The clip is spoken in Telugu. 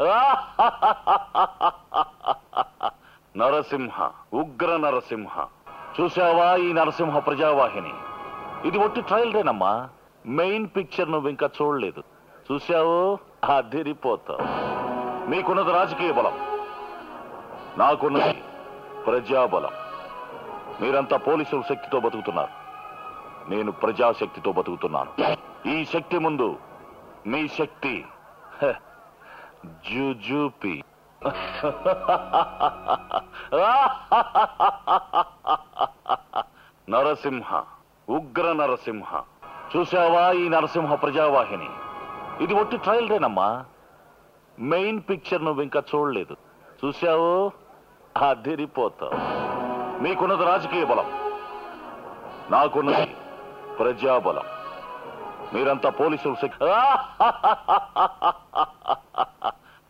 నరసింహ ఉగ్ర నరసింహ చూసావా ఈ నరసింహ ప్రజావాహిని ఇది ఒట్టి ట్రయల్దేనమ్మా మెయిన్ పిక్చర్ నువ్వు ఇంకా చూడలేదు చూసావు అదిరిపోతావు మీకున్నది రాజకీయ బలం నాకున్నది ప్రజాబలం మీరంతా పోలీసుల శక్తితో బతుకుతున్నారు నేను ప్రజాశక్తితో బతుకుతున్నాను ఈ శక్తి ముందు మీ శక్తి హ, జుజుపి నరసింహ ఉగ్ర నరసింహ చూసావా ఈ నరసింహ ప్రజావాహిని ఇది ఒట్టి ట్రయల్దేనమ్మా మెయిన్ పిక్చర్ నువ్వు ఇంకా చూడలేదు చూసావు అదిరిపోతావు మీకున్నది రాజకీయ బలం నాకున్నది ప్రజాబలం మీరంతా పోలీసుల శక్తి